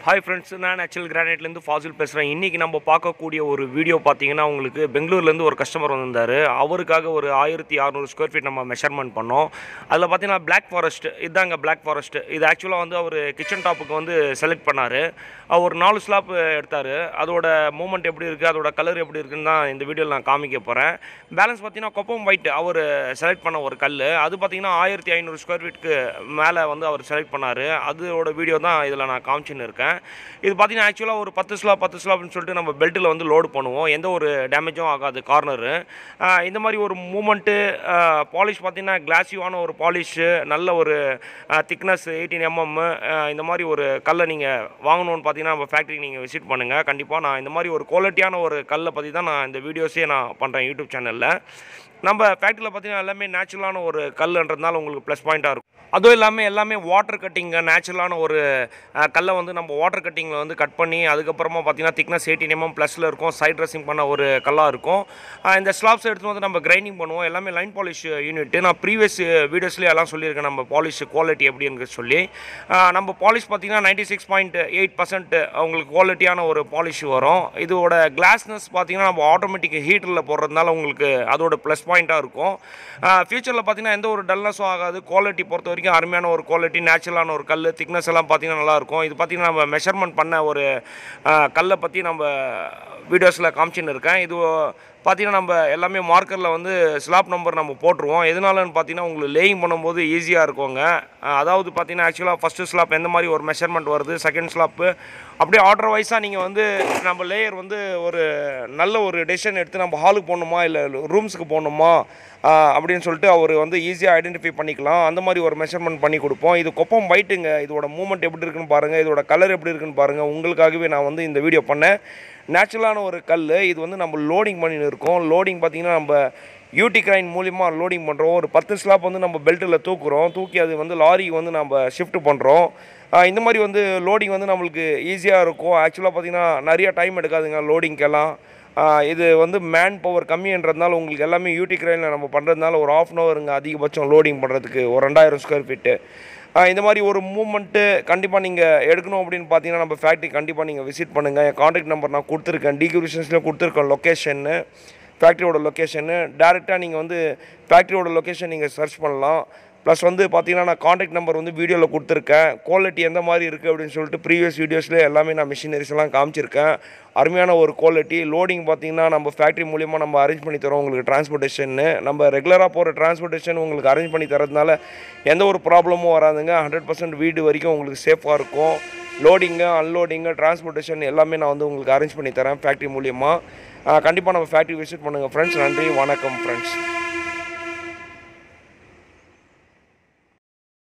hi friends நான் actual கிரானைட்லேருந்து ஃபாசில் பேசுகிறேன் இன்றைக்கி நம்ம பார்க்கக்கூடிய ஒரு வீடியோ பார்த்தீங்கன்னா உங்களுக்கு பெங்களூர்லேருந்து ஒரு கஸ்டமர் வந்திருந்தார் அவருக்காக ஒரு ஆயிரத்தி அறநூறு ஸ்கொயர் ஃபீட் நம்ம மெஷர்மெண்ட் பண்ணோம் அதில் பார்த்தீங்கன்னா பிளாக் ஃபாரஸ்ட் இதாங்க பிளாக் ஃபாரஸ்ட் இது ஆக்சுவலாக வந்து அவர் கிச்சன் டாப்புக்கு வந்து செலக்ட் பண்ணார் ஒரு நாலு ஸ்லாப் எடுத்தார் அதோட மூமெண்ட் எப்படி இருக்குது அதோட கலர் எப்படி இருக்குன்னு தான் இந்த வீடியோவில் நான் காமிக்க போகிறேன் பேலன்ஸ் பார்த்தீங்கன்னா கொப்பம் ஒயிட் அவர் செலக்ட் பண்ண ஒரு கல் அது பார்த்தீங்கன்னா ஆயிரத்தி ஐநூறு ஸ்கொயர் ஃபீட்டுக்கு மேலே வந்து அவர் செலக்ட் பண்ணார் அதோட வீடியோ தான் இதில் நான் காமிச்சின்னு இருக்கேன் இது பார்த்தீங்கன்னா ஆக்சுவலாக ஒரு பத்து ஸ்லாப் பத்து ஸ்லாப்னு சொல்லிட்டு நம்ம பெல்ட்டில் வந்து லோடு பண்ணுவோம் எந்த ஒரு டேமேஜும் ஆகாது கார்னரு இந்த மாதிரி ஒரு மூமெண்ட்டு பாலிஷ் பார்த்தீங்கன்னா கிளாஸிவான ஒரு பாலிஷு நல்ல ஒரு திக்னஸ் எயிட்டீன் எம்எம் இந்த மாதிரி ஒரு கல்லை நீங்கள் வாங்கணும்னு பார்த்தீங்கன்னா நம்ம ஃபேக்ட்ரி நீங்கள் விசிட் பண்ணுங்கள் கண்டிப்பாக நான் இந்த மாதிரி ஒரு குவாலிட்டியான ஒரு கல்லை பற்றி தான் நான் இந்த வீடியோஸே நான் பண்ணுறேன் யூடியூப் சேனலில் நம்ம ஃபேக்ட்ரியில் பார்த்தீங்கன்னா எல்லாமே நேச்சுரலான ஒரு கல்லுன்றதுனால உங்களுக்கு ப்ளஸ் பாயிண்ட்டாக இருக்கும் அதுவும் இல்லாமல் எல்லாமே வாட்டர் கட்டிங்க நேச்சுரலான ஒரு அஹ், கல்லை வந்து நம்ம வாட்டர் கட்டிங்கில் வந்து கட் பண்ணி அதுக்கப்புறமா பார்த்தீங்கன்னா திக்னஸ் எயிட்டின் எம்எம் ப்ளஸில் இருக்கும் சைட் ட்ரெஸ்ஸிங் பண்ண ஒரு கல்லாக இருக்கும் அஹ், இந்த ஸ்லாப்ஸ் எடுத்து வந்து நம்ம கிரைண்டிங் பண்ணுவோம் எல்லாமே லைன் பாலிஷ் யூனிட் நான் ப்ரீவியஸ் வீடியோஸ்லேயே எல்லாம் சொல்லியிருக்கேன் நம்ம பாலிஷ் குவாலிட்டி எப்படின்னு சொல்லி அஹ், நம்ம பாலிஷ் பார்த்தீங்கன்னா ninety six point eight percent அவங்களுக்கு குவாலிட்டியான ஒரு பாலிஷ் வரும் இதோட கிளாஸ்னஸ் பார்த்தீங்கன்னா நம்ம ஆட்டோமேட்டிக் ஹீட்டரில் போடுறதுனால உங்களுக்கு அதோட ப்ளஸ் பாயிண்ட்டாக இருக்கும் ஃபியூச்சரில் பார்த்தீங்கன்னா எந்த ஒரு டல்னஸும் ஆகாது குவாலிட்டி பொறுத்த வரைக்கும் அருமையான ஒரு குவாலிட்டி நேச்சுரலான ஒரு கல் திக்னஸ் எல்லாம் பார்த்தீங்கன்னா நல்லாயிருக்கும் இது பார்த்தீங்கன்னா நம்ம மெஷர்மெண்ட் பண்ண ஒரு அஹ், கல்லை பற்றி நம்ம வீடியோஸில் காமிச்சின்னு இருக்கேன் இது பார்த்தீங்கன்னா நம்ம எல்லாமே மார்க்கரில் வந்து ஸ்லாப் நம்பர் நம்ம போட்டுருவோம் எதனாலன்னு பார்த்தீங்கன்னா உங்களுக்கு லேயிங் பண்ணும்போது ஈஸியாக இருக்குங்க அஹ், அதாவது பார்த்தீங்கன்னா ஆக்சுவலாக ஃபஸ்ட்டு ஸ்லாப் எந்த மாதிரி ஒரு மெஷர்மெண்ட் வருது செகண்ட் ஸ்லாப்பு அப்படியே ஆர்டர் வைஸாக நீங்கள் வந்து நம்ம லேயர் வந்து ஒரு நல்ல ஒரு டெசிஷன் எடுத்து நம்ம ஹாலுக்கு போகணுமா இல்லை ரூம்ஸுக்கு போகணுமா ஆஹ் அப்படின்னு சொல்லிட்டு அவர் வந்து ஈஸியாக ஐடென்டிஃபை பண்ணிக்கலாம் அந்த மாதிரி ஒரு மெஷர்மெண்ட் பண்ணி கொடுப்போம் இது கொப்பம் ஒயிட்டுங்க இதோட மூமெண்ட் எப்படி இருக்குன்னு பாருங்கள் இதோட கலர் எப்படி இருக்குன்னு பாருங்கள் உங்களுக்காகவே நான் வந்து இந்த வீடியோ பண்ணேன் நேச்சுரலான ஒரு கல் இது வந்து நம்ம லோடிங் பண்ணின்னு இருக்கோம் லோடிங் பார்த்திங்கன்னா நம்ம யூடி கிரைன் மூலிமா லோடிங் பண்ணுறோம் ஒரு பத்து ஸ்லாப் வந்து நம்ம பெல்ட்டில் தூக்குறோம் தூக்கி அது வந்து லாரிக்கு வந்து நம்ம ஷிஃப்ட் பண்ணுறோம் இந்த மாதிரி வந்து லோடிங் வந்து நம்மளுக்கு ஈஸியாக இருக்கும் ஆக்சுவலாக பார்த்திங்கன்னா நிறைய டைம் எடுக்காதுங்க லோடிங்க்கெல்லாம் ஆஹ் இது வந்து மேன் பவர் கம்மின்றதுனால உங்களுக்கு எல்லாமே யூடி கிரைனில் நம்ம பண்ணுறதுனால ஒரு ஆஃப் அன் ஹவருங்க அதிகபட்சம் லோடிங் பண்ணுறதுக்கு ஒரு ரெண்டாயிரம் ஸ்கொயர் ஃபீட்டு இந்த மாதிரி ஒரு மூமெண்ட்டு கண்டிப்பாக நீங்கள் எடுக்கணும் அப்படின்னு பார்த்தீங்கன்னா நம்ம ஃபேக்ட்ரி கண்டிப்பாக நீங்கள் விசிட் பண்ணுங்கள் என் காண்டாக்ட் நம்பர் நான் கொடுத்துருக்கேன் டிகிரிஷன்ஸ்லேயும் கொடுத்துருக்கேன் லொக்கேஷன்னு ஃபேக்ட்ரியோட லொக்கேஷனு டேரெக்டாக நீங்கள் வந்து ஃபேக்ட்ரியோட லொக்கேஷன் நீங்கள் சர்ச் பண்ணலாம் ப்ளஸ் வந்து பார்த்தீங்கன்னா நான் காண்டாக்ட் நம்பர் வந்து வீடியோவில் கொடுத்துருக்கேன் குவாலிட்டி எந்த மாதிரி இருக்குது அப்படின்னு சொல்லிட்டு ப்ரீவியஸ் வீடியோஸ்லேயே எல்லாமே நான் மிஷினரிஸ் எல்லாம் காமிச்சிருக்கேன் அருமையான ஒரு குவாலிட்டி லோடிங் பார்த்தீங்கன்னா நம்ம ஃபேக்ட்ரி மூலிமா நம்ம அரேஞ்ச் பண்ணி தரோம் உங்களுக்கு டிரான்ஸ்போர்ட்டேஷன்னு நம்ம ரெகுலராக போகிற டிரான்ஸ்போர்ட்டேஷன் உங்களுக்கு அரேஞ்ச் பண்ணி தரதுனால எந்த ஒரு ப்ராப்ளமும் வராதுங்க ஹண்ட்ரட் பர்சன்ட் வீடு வரைக்கும் உங்களுக்கு சேஃபாக இருக்கும் லோடிங்கு அன்லோடிங்கு டிரான்ஸ்போர்ட்டேஷன் எல்லாமே நான் வந்து உங்களுக்கு அரேஞ்ச் பண்ணி தரேன் ஃபேக்ட்ரி மூலியமாக கண்டிப்பாக நம்ம ஃபேக்ட்ரி விசிட் பண்ணுங்கள் ஃப்ரெண்ட்ஸ் நன்றி வணக்கம் ஃப்ரெண்ட்ஸ்